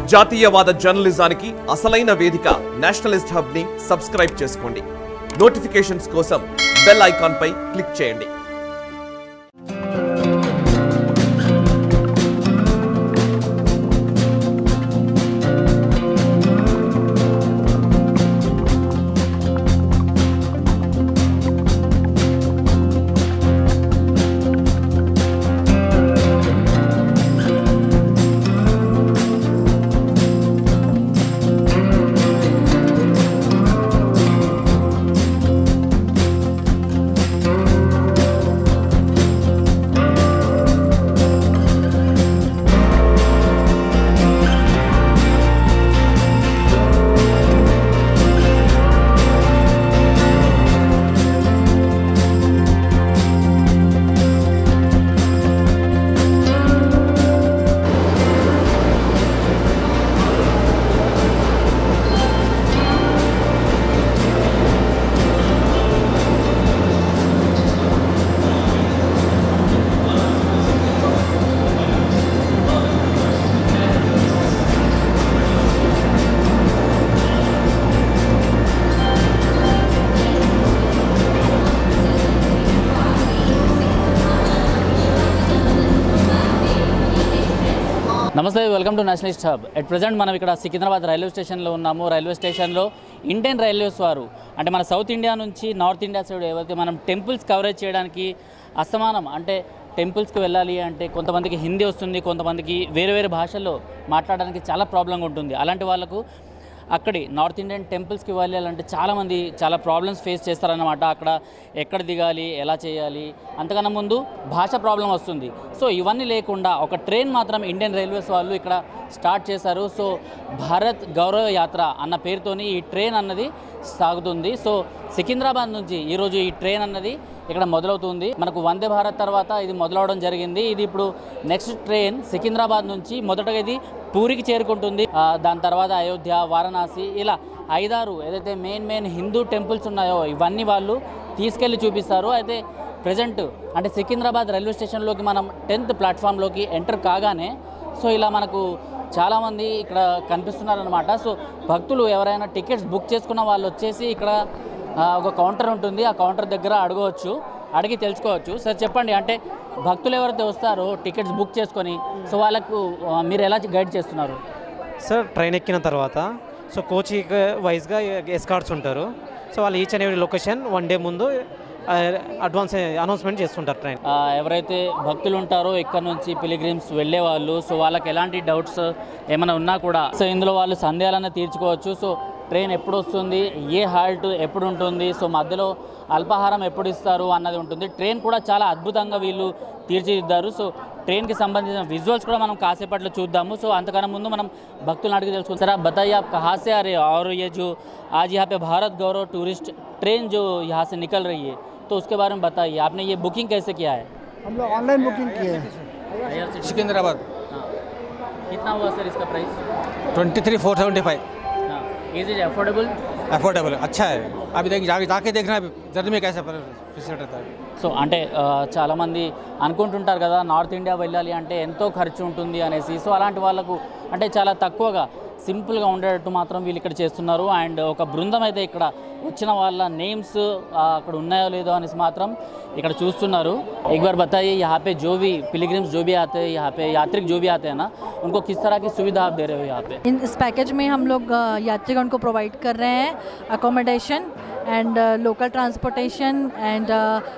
జాతీయవాద జర్నలిజానికి అసలైన వేదిక నేషనలిస్ట్ హబ్ ని సబ్స్క్రైబ్ చేసుకోండి నోటిఫికేషన్స్ కోసం బెల్ ఐకాన్ పై క్లిక్ చేయండి నమస్తే welcome to Nationalist Hub at present మనం ఇక్కడ సికింద్రాబాద్ రైల్వే స్టేషన్లో ఉన్నాము రైల్వే స్టేషన్లో ఇండియన్ రైల్వేస్ వారు అంటే మన సౌత్ ఇండియా నుంచి నార్త్ ఇండియా సైడ్ ఏవైతే మనం టెంపుల్స్ కవరేజ్ చేయడానికి అసమానం అంటే టెంపుల్స్కి వెళ్ళాలి అంటే కొంతమందికి హిందీ వస్తుంది కొంతమందికి వేరే వేరే భాషల్లో మాట్లాడడానికి చాలా ప్రాబ్లంగా ఉంటుంది అలాంటి వాళ్ళకు అక్కడి నార్త్ ఇండియన్ టెంపుల్స్కి వెళ్ళాలంటే చాలామంది చాలా ప్రాబ్లమ్స్ ఫేస్ చేస్తారన్నమాట అక్కడ ఎక్కడ దిగాలి ఎలా చేయాలి అంతకన్నా ముందు భాష ప్రాబ్లం వస్తుంది సో ఇవన్నీ లేకుండా ఒక ట్రైన్ మాత్రం ఇండియన్ రైల్వేస్ వాళ్ళు ఇక్కడ స్టార్ట్ చేశారు సో భారత్ గౌరవ యాత్ర అన్న పేరుతోని ఈ ట్రైన్ అన్నది సాగుతుంది సో సికింద్రాబాద్ నుంచి ఈరోజు ఈ ట్రైన్ అన్నది ఇక్కడ మొదలవుతుంది మనకు వందే భారత్ తర్వాత ఇది మొదలవడం జరిగింది ఇది ఇప్పుడు నెక్స్ట్ ట్రైన్ సికింద్రాబాద్ నుంచి మొదటగా ఇది పూరికి చేరుకుంటుంది ఆ, దాని తర్వాత అయోధ్య వారణాసి ఇలా ఐదారు ఏదైతే మెయిన్ మెయిన్ హిందూ టెంపుల్స్ ఉన్నాయో ఇవన్నీ వాళ్ళు తీసుకెళ్ళి చూపిస్తారు అయితే ప్రజెంట్ అంటే సికింద్రాబాద్ రైల్వే స్టేషన్లోకి మనం టెన్త్ ప్లాట్ఫామ్లోకి ఎంటర్ కాగానే సో ఇలా మనకు చాలామంది ఇక్కడ కనిపిస్తున్నారనమాట సో భక్తులు ఎవరైనా టికెట్స్ బుక్ చేసుకున్న వాళ్ళు వచ్చేసి ఇక్కడ ఆ, ఒక కౌంటర్ ఉంటుంది ఆ కౌంటర్ దగ్గర అడగవచ్చు అడిగి తెలుసుకోవచ్చు సార్ చెప్పండి అంటే భక్తులు ఎవరైతే వస్తారో టికెట్స్ బుక్ చేసుకొని సో వాళ్ళకు ఆ, మీరు ఎలా గైడ్ చేస్తున్నారు సార్ ట్రైన్ ఎక్కిన తర్వాత సో కోచ్ వైజ్గా ఎస్కార్ట్స్ ఉంటారు సో వాళ్ళు each and every location one day ముందు అడ్వాన్స్ అనౌన్స్మెంట్ చేస్తుంటారు ట్రైన్ ఆ, ఎవరైతే భక్తులు ఉంటారో ఇక్కడ నుంచి పిలిగ్రిమ్స్ వెళ్ళే వాళ్ళు సో వాళ్ళకి ఎలాంటి డౌట్స్ ఏమైనా ఉన్నా కూడా సో ఇందులో వాళ్ళు సందేహాలన్నీ తీర్చుకోవచ్చు సో ట్రైన్ ఎప్పుడు వస్తుంది ఏ హాల్ట్ ఎప్పుడు ఉంటుంది సో మధ్యలో అల్పాహారం ఎప్పుడు ఇస్తారు అన్నది ఉంటుంది ట్రైన్ కూడా చాలా అద్భుతంగా వీళ్ళు తీర్చిదిద్దారు సో ట్రైన్కి సంబంధించిన విజువల్స్ కూడా మనం కాసేపట్లో చూద్దాము సో అంతకన్నా ముందు మనం భక్తులను అడిగి తెలుసుకుంటాం सर आप बताइए आप कहाँ से आ रहे हो और ये जो आज यहाँ पे भारत गौरव टूरिस्ट ट्रेन जो यहाँ से निकल रही है तो उसके बारे में बताइए आपने ये बुकिंग कैसे किया है हम लोग ऑनलाइन बुकिंग किए हैं सिकंदराबाद हाँ। कितना हुआ सर इसका price twenty three four seventy five हाँ इज इट अफोर्डेबल अफोर्डेबल अच्छा है अभी देख जा, जाके देखना है जर्नी में कैसा फैसिलिटी रहता है సో అంటే ఆ, చాలామంది అనుకుంటుంటారు కదా నార్త్ ఇండియా వెళ్ళాలి అంటే ఎంతో ఖర్చు ఉంటుంది అనేసి సో అలాంటి వాళ్ళకు అంటే చాలా తక్కువగా సింపుల్గా ఉండేటట్టు మాత్రం వీళ్ళు ఇక్కడ చేస్తున్నారు అండ్ ఒక బృందం అయితే ఇక్కడ వచ్చిన వాళ్ళ నేమ్స్ అక్కడ ఉన్నాయో లేదో అనేసి మాత్రం ఇక్కడ చూస్తున్నారు एक बार बताइए यहाँ पे जो भी पिलग्रिम्स जो भी आते हैं यहाँ पे यात्रिक जो भी आते हैं ना उनको किस तरह की सुविधा आप दे रहे हो यहाँ पे इन इस पैकेज में हम लोग अ, यात्रीगण को प्रोवाइड कर रहे हैं accommodation and local transportation and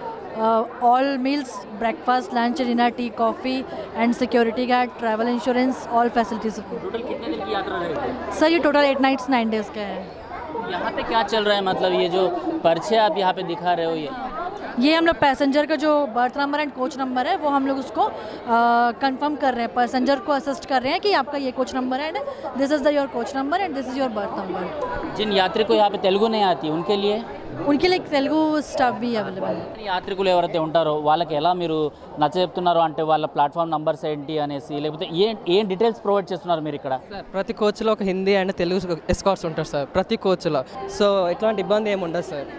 all meals breakfast lunch dinner tea coffee and security guard travel insurance all facilities total कितने दिन की यात्रा रहेगी सर ये total eight nights nine days का है यहाँ पे क्या चल रहा है मतलब ये जो पर्चे आप यहाँ पे दिखा रहे हो ये ये हम लोग पैसेंजर का जो berth number and coach number है वो हम लोग उसको कंफर्म कर रहे हैं पैसेंजर को असिस्ट कर रहे हैं कि आपका ये कोच नंबर है this is the your coach number and this is your berth number जिन यात्री को यहाँ पे तेलुगु नहीं आती उनके लिए उनके लिए तेलुगु स्टाफ भी अवेलेबल है యాత్రికులు ఎవరైతే ఉంటారో వాళ్ళకి ఎలా మీరు నచ్చ చెప్తున్నారు అంటే వాళ్ళ ప్లాట్ఫామ్ నంబర్స్ ఏంటి అనేసి లేకపోతే ఏం ఏం డీటెయిల్స్ ప్రొవైడ్ చేస్తున్నారు మీరు ఇక్కడ సార్ ప్రతి కోచ్లో ఒక హిందీ అండ్ తెలుగు ఎస్కాట్స్ ఉంటారు సార్ ప్రతి కోచ్లో సో ఎట్లాంటి ఇబ్బంది ఏమి ఉండదు సార్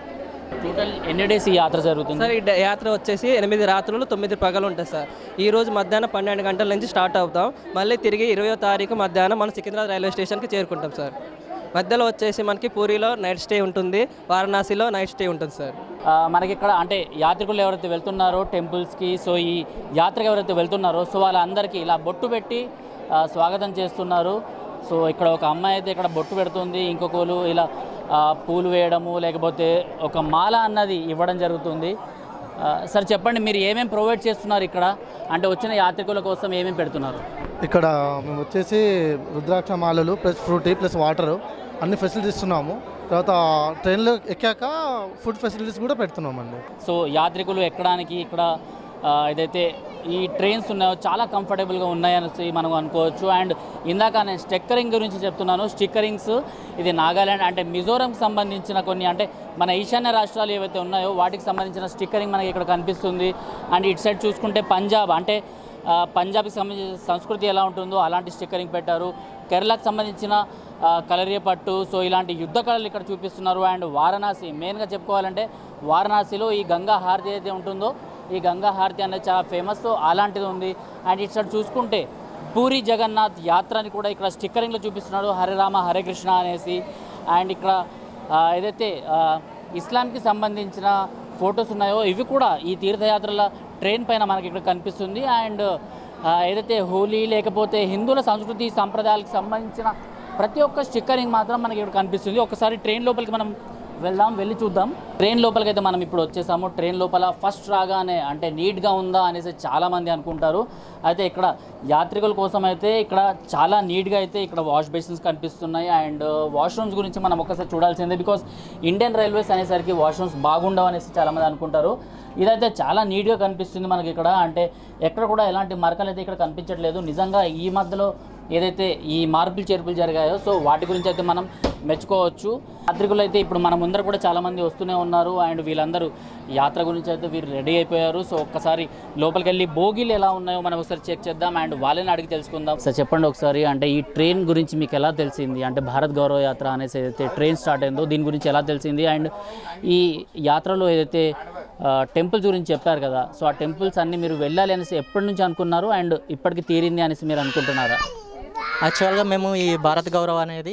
టోటల్ ఎన్ని డేస్ ఈ యాత్ర జరుగుతుంది సార్ ఈ డ- యాత్ర వచ్చేసి ఎనిమిది రాత్రులు తొమ్మిది పగలు ఉంటుంది సార్ ఈ రోజు మధ్యాహ్నం పన్నెండు గంటల నుంచి స్టార్ట్ అవుతాం మళ్ళీ తిరిగి ఇరవయో తారీఖు మధ్యాహ్నం మనం సికింద్రాబాద్ రైల్వే స్టేషన్కి చేరుకుంటాం సార్ మధ్యలో వచ్చేసి మనకి పూరిలో నైట్ స్టే ఉంటుంది వారణాసిలో నైట్ స్టే ఉంటుంది సార్ ఆ, మనకి ఇక్కడ అంటే యాత్రికులు ఎవరైతే వెళ్తున్నారో టెంపుల్స్కి సో ఈ యాత్రకు ఎవరైతే వెళ్తున్నారో సో వాళ్ళందరికీ ఇలా బొట్టు పెట్టి ఆ, స్వాగతం చేస్తున్నారు సో ఇక్కడ ఒక అమ్మాయి అయితే ఇక్కడ బొట్టు పెడుతుంది ఇంకొకరు ఇలా ఆ, పూలు వేయడము లేకపోతే ఒక మాల అన్నది ఇవ్వడం జరుగుతుంది ఆ, సార్ చెప్పండి మీరు ఏమేమి ప్రొవైడ్ చేస్తున్నారు ఇక్కడ అంటే వచ్చిన యాత్రికుల కోసం ఏమేమి పెడుతున్నారు ఇక్కడ మేము వచ్చేసి రుద్రాక్ష మాలలు ప్లస్ ఫ్రూటీ ప్లస్ వాటర్ అన్ని ఫెసిలిటీస్ ఇస్తున్నాము తర్వాత ట్రైన్లో ఎక్కాక ఫుడ్ ఫెసిలిటీస్ కూడా పెడుతున్నామండి సో యాత్రికులు ఎక్కడానికి ఇక్కడ ఆ, ఏదైతే ఈ ట్రైన్స్ ఉన్నాయో చాలా కంఫర్టబుల్గా ఉన్నాయని మనం అనుకోవచ్చు అండ్ ఇందాక నేను స్టిక్కరింగ్ గురించి చెప్తున్నాను స్టిక్కరింగ్స్ ఇది నాగాల్యాండ్ అంటే మిజోరంకి సంబంధించిన కొన్ని అంటే మన ఈశాన్య రాష్ట్రాలు ఏవైతే ఉన్నాయో వాటికి సంబంధించిన స్టిక్కరింగ్ మనకి ఇక్కడ కనిపిస్తుంది అండ్ ఇటు సైడ్ చూసుకుంటే పంజాబ్ అంటే ఆ, పంజాబ్కి సంబంధించిన సంస్కృతి ఎలా ఉంటుందో అలాంటి స్టిక్కరింగ్ పెట్టారు కేరళకు సంబంధించిన ఆ, కలరియ పట్టు సో ఇలాంటి యుద్ధ కళలు ఇక్కడ చూపిస్తున్నారు అండ్ వారణాసి మెయిన్గా చెప్పుకోవాలంటే వారణాసిలో ఈ గంగా హారతి అయితే ఉంటుందో ఈ గంగా హారతి అనేది చాలా ఫేమస్ సో అలాంటిది ఉంది అండ్ ఇటు సైడ్ చూసుకుంటే పూరి జగన్నాథ్ యాత్ర అని కూడా ఇక్కడ స్టిక్కరింగ్లో చూపిస్తున్నాడు హరే రామ హరే కృష్ణ అనేసి అండ్ ఇక్కడ ఆ, ఏదైతే ఆ, ఇస్లాంకి సంబంధించిన ఫొటోస్ ఉన్నాయో ఇవి కూడా ఈ తీర్థయాత్రల ట్రైన్ పైన మనకి ఇక్కడ కనిపిస్తుంది అండ్ ఆ, ఏదైతే హోలీ లేకపోతే హిందువుల సంస్కృతి సంప్రదాయాలకు సంబంధించిన ప్రతి ఒక్క స్టిక్కరింగ్ మాత్రం మనకి ఇక్కడ కనిపిస్తుంది ఒకసారి ట్రైన్ లోపలికి మనం వెళ్దాం వెళ్ళి చూద్దాం ట్రైన్ లోపలికి అయితే మనం ఇప్పుడు వచ్చేసాము ట్రైన్ లోపల ఫస్ట్ రాగానే అంటే నీట్గా ఉందా అనేసి చాలామంది అనుకుంటారు అయితే ఇక్కడ యాత్రికుల కోసం అయితే ఇక్కడ చాలా నీట్గా అయితే ఇక్కడ వాష్ బేసిన్స్ కనిపిస్తున్నాయి అండ్ వాష్రూమ్స్ గురించి మనం ఒకసారి చూడాల్సిందే బికాస్ ఇండియన్ రైల్వేస్ అనేసరికి వాష్రూమ్స్ బాగుండవు అనేసి చాలామంది అనుకుంటారు ఇదైతే చాలా నీట్గా కనిపిస్తుంది మనకి ఇక్కడ అంటే ఎక్కడ కూడా ఎలాంటి మరకలు అయితే ఇక్కడ కనిపించట్లేదు నిజంగా ఈ మధ్యలో ఏదైతే ఈ మార్పులు చేర్పులు జరిగాయో సో వాటి గురించి అయితే మనం మెచ్చుకోవచ్చు యాత్రికులు అయితే ఇప్పుడు మన ముందర కూడా చాలామంది వస్తూనే ఉన్నారు అండ్ వీళ్ళందరూ యాత్ర గురించి అయితే వీరు రెడీ అయిపోయారు సో ఒక్కసారి లోపలికి వెళ్ళి బోగీలు ఎలా ఉన్నాయో మనం ఒకసారి చెక్ చేద్దాం అండ్ వాళ్ళని అడిగి తెలుసుకుందాం సార్ చెప్పండి ఒకసారి అంటే ఈ ట్రైన్ గురించి మీకు ఎలా తెలిసింది అంటే భారత్ గౌరవ యాత్ర అనేసి ఏదైతే ట్రైన్ స్టార్ట్ అయిందో దీని గురించి ఎలా తెలిసింది అండ్ ఈ యాత్రలో ఏదైతే టెంపుల్స్ గురించి చెప్పారు కదా సో ఆ టెంపుల్స్ అన్ని మీరు వెళ్ళాలి అనేసి ఎప్పటి నుంచి అనుకున్నారు అండ్ ఇప్పటికి తీరింది అనేసి మీరు అనుకుంటున్నారా యాక్చువల్గా మేము ఈ భారత్ గౌరవ్ అనేది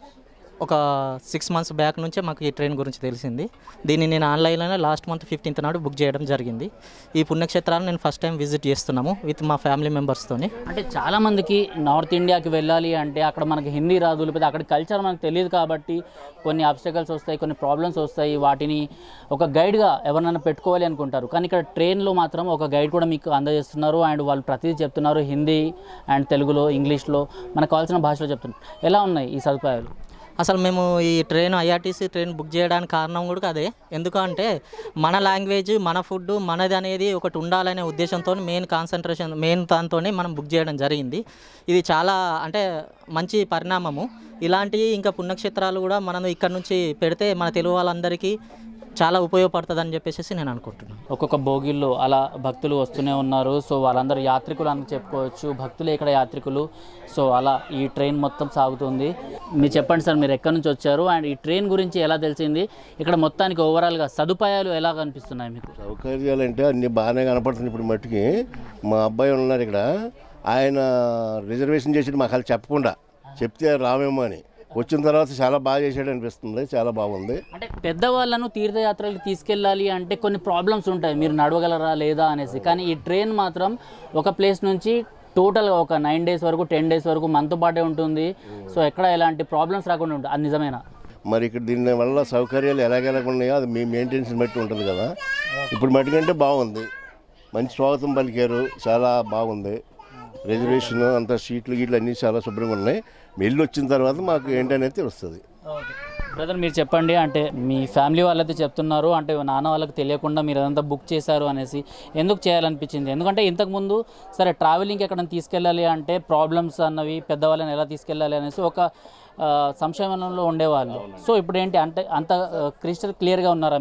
ఒక సిక్స్ మంత్స్ బ్యాక్ నుంచే మాకు ఈ ట్రైన్ గురించి తెలిసింది దీన్ని నేను ఆన్లైన్లోనే లాస్ట్ మంత్ ఫిఫ్టీన్త్ నాడు బుక్ చేయడం జరిగింది ఈ పుణ్యక్షేత్రాన్ని నేను ఫస్ట్ టైం విజిట్ చేస్తున్నాము విత్ మా ఫ్యామిలీ మెంబర్స్తోని అంటే చాలా మందికి నార్త్ ఇండియాకి వెళ్ళాలి అంటే అక్కడ మనకి హిందీ రాదు లేకపోతే అక్కడ కల్చర్ మనకు తెలియదు కాబట్టి కొన్ని ఆబ్స్టకల్స్ వస్తాయి కొన్ని ప్రాబ్లమ్స్ వస్తాయి వాటిని ఒక గైడ్గా ఎవరినైనా పెట్టుకోవాలి అనుకుంటారు కానీ ఇక్కడ ట్రైన్లో మాత్రం ఒక గైడ్ కూడా మీకు అందజేస్తున్నారు అండ్ వాళ్ళు ప్రతిదీ చెప్తున్నారు హిందీ అండ్ తెలుగులో ఇంగ్లీష్లో మనకు కావాల్సిన భాషలో చెప్తున్నారు ఎలా ఉన్నాయి ఈ సదుపాయాలు అసలు మేము ఈ ట్రైన్ ఐఆర్టీసీ ట్రైన్ బుక్ చేయడానికి కారణం కూడా అదే ఎందుకంటే మన లాంగ్వేజ్ మన ఫుడ్ మనది అనేది ఒకటి ఉండాలనే ఉద్దేశంతో మెయిన్ కాన్సన్ట్రేషన్ మెయిన్ దాంతో మనం బుక్ చేయడం జరిగింది ఇది చాలా అంటే మంచి పరిణామము ఇలాంటి ఇంకా పుణ్యక్షేత్రాలు కూడా మనం ఇక్కడ నుంచి పెడితే మన తెలుగు వాళ్ళందరికీ చాలా ఉపయోగపడుతుందని చెప్పేసి నేను అనుకుంటున్నాను ఒక్కొక్క బోగిల్లో అలా భక్తులు వస్తూనే ఉన్నారు సో వాళ్ళందరూ యాత్రికులు అని చెప్పుకోవచ్చు భక్తులే ఇక్కడ యాత్రికులు సో అలా ఈ ట్రైన్ మొత్తం సాగుతుంది మీరు చెప్పండి సార్ మీరు ఎక్కడి నుంచి వచ్చారు అండ్ ఈ ట్రైన్ గురించి ఎలా తెలిసింది ఇక్కడ మొత్తానికి ఓవరాల్గా సదుపాయాలు ఎలా కనిపిస్తున్నాయి మీకు సౌకర్యాలు అంటే అన్ని బాగానే కనపడుతుంది ఇప్పుడు మట్టుకి మా అబ్బాయి ఉన్నారు ఇక్కడ ఆయన రిజర్వేషన్ చేసి మాకు అలా చెప్పకుండా చెప్తే రామేమో అని వచ్చిన తర్వాత చాలా బాగా చేసాడు అనిపిస్తుంది చాలా బాగుంది అంటే పెద్దవాళ్ళను తీర్థయాత్రలకు తీసుకెళ్ళాలి అంటే కొన్ని ప్రాబ్లమ్స్ ఉంటాయి మీరు నడవగలరా లేదా అనేసి కానీ ఈ ట్రైన్ మాత్రం ఒక ప్లేస్ నుంచి టోటల్గా ఒక నైన్ డేస్ వరకు టెన్ డేస్ వరకు మనతో పాటే ఉంటుంది సో ఎక్కడ ఎలాంటి ప్రాబ్లమ్స్ రాకుండా ఉంటుంది అది నిజమేనా మరి ఇక్కడ దీని వల్ల సౌకర్యాలు ఎలాగెలాగ ఉన్నాయో అది మీ మెయింటెనెన్స్ బట్టి ఉంటుంది కదా ఇప్పుడు మట్టుకంటే బాగుంది మంచి స్వాగతం పలికారు చాలా బాగుంది రిజర్వేషన్ అంతా సీట్లు గీట్లు అన్నీ చాలా శుభ్రంగా ఉన్నాయి వెళ్ళి వచ్చిన తర్వాత మాకు ఏంటనేది తెలుస్తుంది బ్రదర్ మీరు చెప్పండి అంటే మీ ఫ్యామిలీ వాళ్ళైతే చెప్తున్నారు అంటే నాన్న వాళ్ళకి తెలియకుండా మీరు అదంతా బుక్ చేశారు అనేసి ఎందుకు చేయాలనిపించింది ఎందుకంటే ఇంతకుముందు సరే ట్రావెలింగ్ ఎక్కడ తీసుకెళ్ళాలి అంటే ప్రాబ్లమ్స్ అన్నవి పెద్దవాళ్ళని ఎలా తీసుకెళ్ళాలి అనేసి ఒక ఆ, సంశయంలో ఉండేవాళ్ళు సో ఇప్పుడు ఏంటి అంటే అంత క్రిస్టల్ క్లియర్గా ఉన్నారా మీరు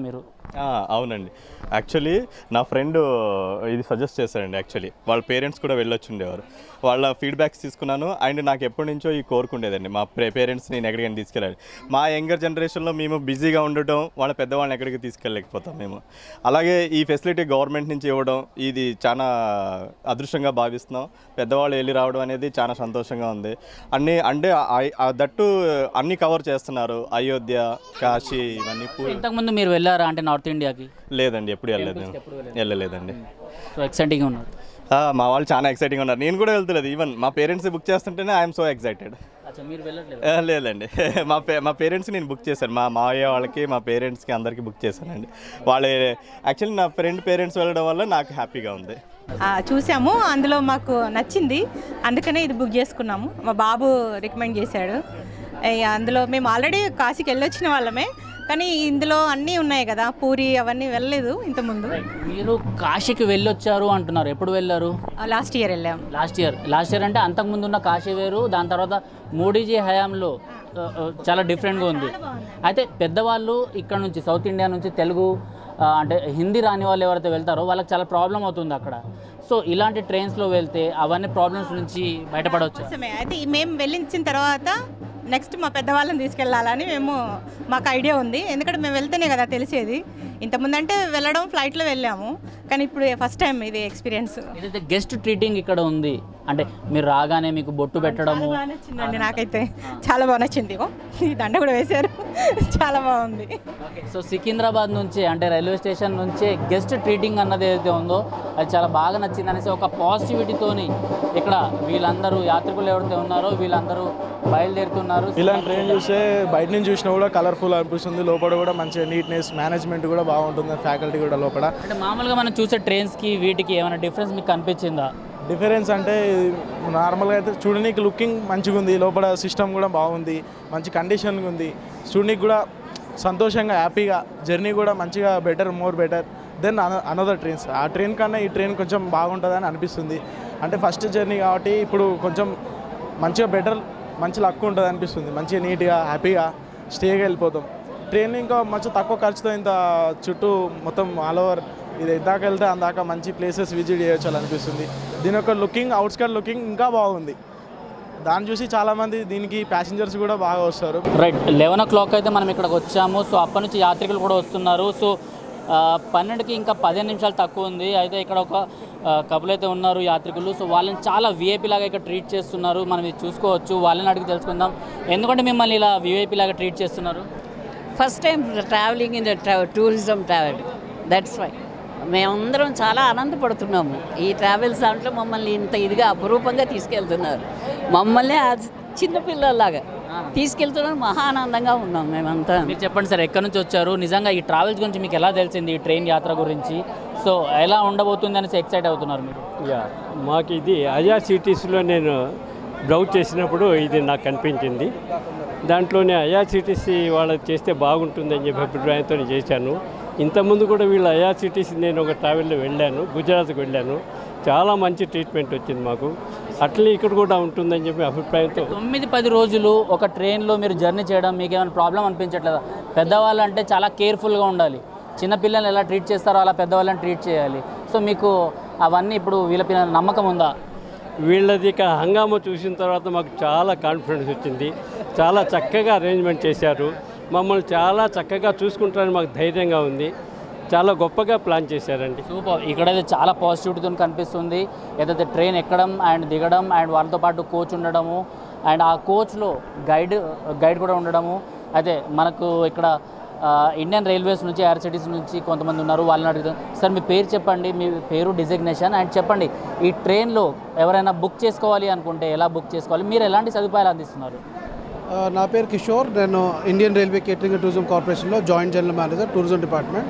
ఆ, అవునండి యాక్చువల్లీ నా ఫ్రెండ్ ఇది సజెస్ట్ చేశారండి యాక్చువల్లీ వాళ్ళ పేరెంట్స్ కూడా వెళ్ళొచ్చుండేవారు వాళ్ళ ఫీడ్బ్యాక్స్ తీసుకున్నాను అండ్ నాకు ఎప్పటి నుంచో ఈ కోరుకుండేదండి మా పేరెంట్స్ నేను ఎక్కడికైనా తీసుకెళ్ళాలి మా యంగర్ జనరేషన్లో మేము బిజీగా ఉండటం వాళ్ళ పెద్దవాళ్ళని ఎక్కడికి తీసుకెళ్ళలేకపోతాం మేము అలాగే ఈ ఫెసిలిటీ గవర్నమెంట్ నుంచి ఇవ్వడం ఇది చాలా అదృష్టంగా భావిస్తున్నాం పెద్దవాళ్ళు వెళ్ళి రావడం అనేది చాలా సంతోషంగా ఉంది అన్నీ అంటే ఆ- ఆ దట్టు అన్నీ కవర్ చేస్తున్నారు అయోధ్య కాశీ ఇవన్నీ పూ- ఇంతకుముందు మీరు వెళ్ళారా అంటే నార్త్ ఇండియాకి లేదండి ఎప్పుడు వెళ్ళలేదు నేను. వెళ్ళలేదండి సో ఎక్సైటింగ్గా ఉన్నారు ఆ, మా వాళ్ళు చాలా ఎక్సైటింగ్ ఉన్నారు నేను కూడా వెళ్తలేదు ఈవెన్ మా పేరెంట్స్ బుక్ చేస్తుంటేనే ఐఎమ్ సో ఎక్సైటెడ్ అచ్చా మీరు వెళ్ళట్లేదు లేదండి మా పే మా పేరెంట్స్ నేను బుక్ చేశాను మా మావయ్య వాళ్ళకి మా పేరెంట్స్కి అందరికీ బుక్ చేశానండి వాళ్ళే యాక్చువల్లీ నా ఫ్రెండ్ పేరెంట్స్ వెళ్ళడం వల్ల నాకు హ్యాపీగా ఉంది ఆ, చూసాము అందులో మాకు నచ్చింది అందుకనే ఇది బుక్ చేసుకున్నాము మా బాబు రికమెండ్ చేశాడు ఏ, అందులో మేము ఆల్రెడీ కాశీకి వెళ్ళొచ్చిన వాళ్ళమే కానీ ఇందులో అన్నీ ఉన్నాయి కదా పూరి అవన్నీ వెళ్ళలేదు ఇంతకుముందు మీరు కాశీకి వెళ్ళొచ్చారు అంటున్నారు ఎప్పుడు వెళ్ళారు లాస్ట్ ఇయర్ వెళ్ళాము లాస్ట్ ఇయర్ లాస్ట్ ఇయర్ అంటే అంతకుముందు ఉన్న కాశీ వేరు దాని తర్వాత మోడీజీ హయాంలో ఆ, ఆ, చాలా డిఫరెంట్గా ఉంది అయితే పెద్దవాళ్ళు ఇక్కడ నుంచి సౌత్ ఇండియా నుంచి తెలుగు ఆ, అంటే హిందీ రాని వాళ్ళు ఎవరైతే వెళ్తారో వాళ్ళకి చాలా ప్రాబ్లం అవుతుంది అక్కడ సో ఇలాంటి ట్రైన్స్లో వెళ్తే అవన్నీ ప్రాబ్లమ్స్ నుంచి బయటపడవచ్చు కోసమే అయితే ఈ మేము వెళ్ళించిన తర్వాత నెక్స్ట్ మా పెద్దవాళ్ళని తీసుకెళ్ళాలని మేము మాకు ఐడియా ఉంది ఎందుకంటే మేము వెళ్తేనే కదా తెలిసేది ఇంతకుముందు అంటే వెళ్ళడం ఫ్లైట్లో వెళ్ళాము కానీ ఇప్పుడు ఫస్ట్ టైం ఇది ఎక్స్పీరియన్స్ ఏదైతే గెస్ట్ ట్రీటింగ్ ఇక్కడ ఉంది అంటే మీరు రాగానే మీకు బొట్టు పెట్టడము నచ్చిందండి నాకైతే చాలా బాగా నచ్చింది ఇగో, ఈ దండ కూడా వేశారు చాలా బాగుంది సో సికింద్రాబాద్ నుంచి అంటే రైల్వే స్టేషన్ నుంచే గెస్ట్ ట్రీటింగ్ అన్నది ఏదైతే ఉందో అది చాలా బాగా నచ్చింది అనేసి ఒక పాజిటివిటీతోని ఇక్కడ వీళ్ళందరూ యాత్రికులు ఎవరైతే ఉన్నారో వీళ్ళందరూ బయలుదేరుతున్నారు ఇలాంటి ట్రైన్ చూస్తే బయట నుంచి చూసినా కూడా కలర్ఫుల్ అనిపిస్తుంది లోపల కూడా మంచిగా నీట్నెస్ మేనేజ్మెంట్ కూడా బాగుంటుంది ఫ్యాకల్టీ కూడా లోపల అంటే మామూలుగా మనం చూసే ట్రైన్స్కి వీటికి ఏమైనా డిఫరెన్స్ మీకు కనిపించిందా డిఫరెన్స్ అంటే నార్మల్గా అయితే చూడడానికి లుకింగ్ మంచిగా ఉంది లోపల సిస్టమ్ కూడా బాగుంది మంచి కండిషన్గా ఉంది చూడడానికి కూడా సంతోషంగా హ్యాపీగా జర్నీ కూడా మంచిగా better more better than another trains ఆ ట్రైన్ కన్నా ఈ ట్రైన్ కొంచెం బాగుంటుందని అనిపిస్తుంది అంటే ఫస్ట్ జర్నీ కాబట్టి ఇప్పుడు కొంచెం మంచిగా బెటర్ మంచి లక్ ఉంటుంది అనిపిస్తుంది మంచిగా నీట్గా హ్యాపీగా స్టేగా వెళ్ళిపోతాం ట్రైన్ ఇంకా మంచి తక్కువ ఖర్చుతో ఇంత చుట్టూ మొత్తం ఆల్ ఓవర్ ఇది ఇందాక వెళ్తే అందాక మంచి ప్లేసెస్ విజిట్ చేయొచ్చు అని అనిపిస్తుంది దీని యొక్క లుకింగ్ అవుట్స్కట్ లుకింగ్ ఇంకా బాగుంది దాన్ని చూసి చాలామంది దీనికి ప్యాసింజర్స్ కూడా బాగా వస్తారు రైట్ లెవెన్ ఓ క్లాక్ అయితే మనం ఇక్కడికి వచ్చాము సో అప్పటి నుంచి యాత్రికులు కూడా వస్తున్నారు సో ఆ, పన్నెండుకి ఇంకా పదిహేను నిమిషాలు తక్కువ ఉంది అయితే ఇక్కడ ఒక కపుల్ అయితే ఉన్నారు యాత్రికులు సో వాళ్ళని చాలా విఐపి లాగా ఇక్కడ ట్రీట్ చేస్తున్నారు మనం ఇది చూసుకోవచ్చు వాళ్ళని అడిగి తెలుసుకుందాం ఎందుకంటే మిమ్మల్ని ఇలా విఐపి లాగా ట్రీట్ చేస్తున్నారు first time travelling in the tourism travel that's why మేమందరం చాలా ఆనందపడుతున్నాము ఈ ట్రావెల్స్ దాంట్లో మమ్మల్ని ఇంత ఇదిగా అపురూపంగా తీసుకెళ్తున్నారు మమ్మల్ని ఆ చిన్నపిల్లల్లాగా తీసుకెళ్తున్నారు మహా ఆనందంగా ఉన్నాం మేమంతా మీరు చెప్పండి సార్ ఎక్కడి నుంచి వచ్చారు నిజంగా ఈ ట్రావెల్స్ గురించి మీకు ఎలా తెలిసింది ఈ ట్రైన్ యాత్ర గురించి సో ఎలా ఉండబోతుంది అనేసి ఎక్సైట్ అవుతున్నారు మీరు యా మాకు ఇది అజా సిటీస్లో నేను బ్రౌజ్ చేసినప్పుడు ఇది నాకు కనిపించింది దాంట్లోనే ఐఆర్సిటీసీ వాళ్ళకి చేస్తే బాగుంటుందని చెప్పి అభిప్రాయంతో చేశాను ఇంతకుముందు కూడా వీళ్ళ ఐఆర్సిటీసీ నేను ఒక ట్రావెల్లో వెళ్ళాను గుజరాత్కి వెళ్ళాను చాలా మంచి ట్రీట్మెంట్ వచ్చింది మాకు అట్లే ఇక్కడ కూడా ఉంటుందని చెప్పి అభిప్రాయంతో తొమ్మిది పది రోజులు ఒక ట్రైన్లో మీరు జర్నీ చేయడం మీకు ఏమైనా ప్రాబ్లం అనిపించట్లేదా పెద్దవాళ్ళు అంటే చాలా కేర్ఫుల్గా ఉండాలి చిన్నపిల్లల్ని ఎలా ట్రీట్ చేస్తారో అలా పెద్దవాళ్ళని ట్రీట్ చేయాలి సో మీకు అవన్నీ ఇప్పుడు వీళ్ళ పిల్లల నమ్మకం ఉందా వీళ్ళది ఇక హంగామా చూసిన తర్వాత మాకు చాలా కాన్ఫిడెన్స్ వచ్చింది చాలా చక్కగా అరేంజ్మెంట్ చేశారు మమ్మల్ని చాలా చక్కగా చూసుకుంటారని మాకు ధైర్యంగా ఉంది చాలా గొప్పగా ప్లాన్ చేశారండి సూపర్ ఇక్కడైతే చాలా పాజిటివిటీతో కనిపిస్తుంది ఏదైతే ట్రైన్ ఎక్కడం అండ్ దిగడం అండ్ వాళ్ళతో పాటు కోచ్ ఉండడము అండ్ ఆ కోచ్లో గైడ్ గైడ్ కూడా ఉండడము అయితే మనకు ఇక్కడ ఆ, ఇండియన్ రైల్వేస్ నుంచి ఆర్సిటీస్ నుంచి కొంతమంది ఉన్నారు వాళ్ళని అడుగుతాం సార్ మీ పేరు చెప్పండి మీ పేరు డిజిగ్నేషన్ అండ్ చెప్పండి ఈ ట్రైన్లో ఎవరైనా బుక్ చేసుకోవాలి అనుకుంటే ఎలా బుక్ చేసుకోవాలి మీరు ఎలాంటి సదుపాయాలు అందిస్తున్నారు ఆ, నా పేరు కిషోర్ నేను Indian railway catering and tourism కార్పొరేషన్లో joint general manager tourism department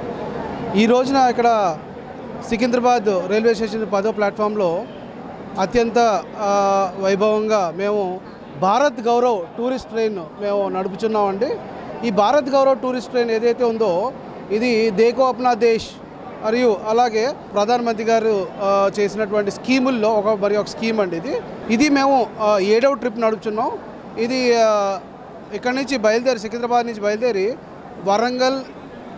ఈ రోజున ఇక్కడ సికింద్రాబాద్ రైల్వే స్టేషన్ పదో ప్లాట్ఫామ్లో అత్యంత ఆ, వైభవంగా మేము భారత్ గౌరవ్ టూరిస్ట్ ట్రైన్ మేము నడుపుచున్నామండి ఈ భారత్ గౌరవ్ టూరిస్ట్ ట్రైన్ ఏదైతే ఉందో ఇది దేకో అప్నా దేశ్ మరియు అలాగే ప్రధానమంత్రి గారు ఆ, చేసినటువంటి స్కీముల్లో ఒక మరి ఒక స్కీమ్ అండి ఇది ఇది మేము ఆ, ఏడవ ట్రిప్ నడుపుచున్నాం ఇది ఆ, ఇక్కడి నుంచి బయలుదేరి సికింద్రాబాద్ నుంచి బయలుదేరి వరంగల్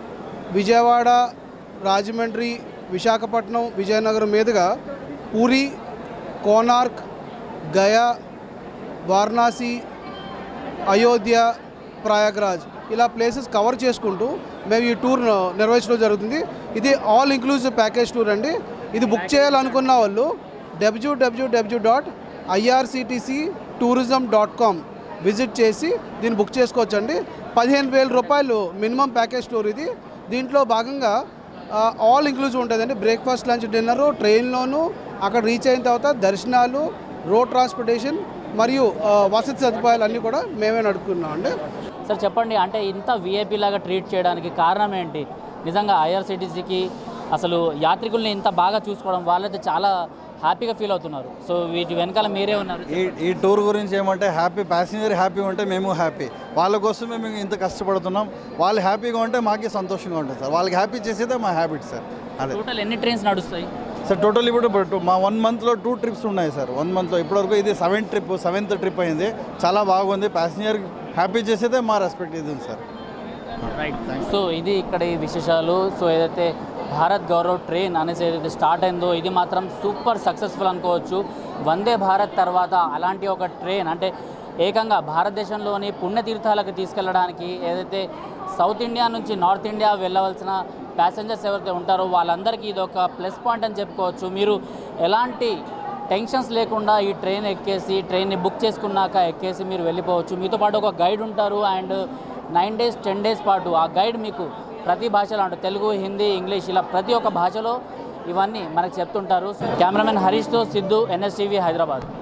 విజయవాడ రాజమండ్రి విశాఖపట్నం విజయనగరం మీదుగా పూరి కోనార్క్ గయా వారణాసి అయోధ్య ప్రయాగ్రాజ్ ఇలా ప్లేసెస్ కవర్ చేసుకుంటూ మేము ఈ టూర్ నిర్వహించడం జరుగుతుంది ఇది ఆల్ ఇంక్లూజివ్ ప్యాకేజ్ టూర్ అండి ఇది బుక్ చేయాలనుకున్న వాళ్ళు W W W dot IRCTC tourism dot com visit చేసి దీన్ని బుక్ చేసుకోవచ్చండి పదిహేను వేల రూపాయలు మినిమం ప్యాకేజ్ టూర్ ఇది దీంట్లో భాగంగా ఆ, ఆల్ ఇంక్లూజివ్ ఉంటుందండి బ్రేక్ఫాస్ట్ లంచ్ డిన్నరు ట్రైన్లోను అక్కడ రీచ్ అయిన తర్వాత దర్శనాలు రోడ్ ట్రాన్స్పోర్టేషన్ మరియు ఆ, వసతి సదుపాయాలు అన్నీ కూడా మేమే నడుపుకున్నాం అండి సార్ చెప్పండి అంటే ఇంత విఐపి లాగా ట్రీట్ చేయడానికి కారణం ఏంటి నిజంగా ఐఆర్సిటీసీకి అసలు యాత్రికుల్ని ఇంత బాగా చూసుకోవడం వాళ్ళైతే చాలా హ్యాపీగా ఫీల్ అవుతున్నారు సో వీటి వెనకాల మీరే ఉన్నారు ఈ ఈ టూర్ గురించి ఏమంటే హ్యాపీ ప్యాసింజర్ హ్యాపీ ఉంటే మేము హ్యాపీ వాళ్ళ కోసం మేము ఇంత కష్టపడుతున్నాం వాళ్ళు హ్యాపీగా ఉంటే మాకే సంతోషంగా ఉంటుంది సార్ వాళ్ళకి హ్యాపీ చేసేదే మా హ్యాబిట్ సార్ అదే టోటల్ ఎన్ని ట్రైన్స్ నడుస్తాయి సార్ టోటల్ ఇప్పుడు ఇప్పుడు మా వన్ మంత్లో టూ ట్రిప్స్ ఉన్నాయి సార్ వన్ మంత్లో ఇప్పటివరకు ఇది సెవెంత్ ట్రిప్ సెవెంత్ ట్రిప్ అయింది చాలా బాగుంది ప్యాసింజర్ హ్యాపీ చేసేదే మా రెస్పెక్ట్ ఇది ఉంది సార్ రైట్ సో ఇది ఇక్కడ ఈ విశేషాలు సో ఏదైతే భారత్ గౌరవ్ ట్రైన్ అనేసి ఏదైతే స్టార్ట్ అయిందో ఇది మాత్రం సూపర్ సక్సెస్ఫుల్ అనుకోవచ్చు వందే భారత్ తర్వాత అలాంటి ఒక ట్రైన్ అంటే ఏకంగా భారతదేశంలోని పుణ్యతీర్థాలకు తీసుకెళ్ళడానికి ఏదైతే సౌత్ ఇండియా నుంచి నార్త్ ఇండియా వెళ్ళవలసిన ప్యాసింజర్స్ ఎవరైతే ఉంటారో వాళ్ళందరికీ ఇది ఒక ప్లస్ పాయింట్ అని చెప్పుకోవచ్చు మీరు ఎలాంటి టెన్షన్స్ లేకుండా ఈ ట్రైన్ ఎక్కేసి ట్రైన్ని బుక్ చేసుకున్నాక ఎక్కేసి మీరు వెళ్ళిపోవచ్చు మీతో పాటు ఒక గైడ్ ఉంటారు and nine days ten days పాటు ఆ గైడ్ మీకు ప్రతి భాషలో అంటే తెలుగు హిందీ ఇంగ్లీష్ ఇలా ప్రతి ఒక్క భాషలో ఇవన్నీ మనకు చెప్తుంటారు కెమెరామెన్ హరీష్తో సిద్ధు ఎన్ఎస్టీవీ హైదరాబాద్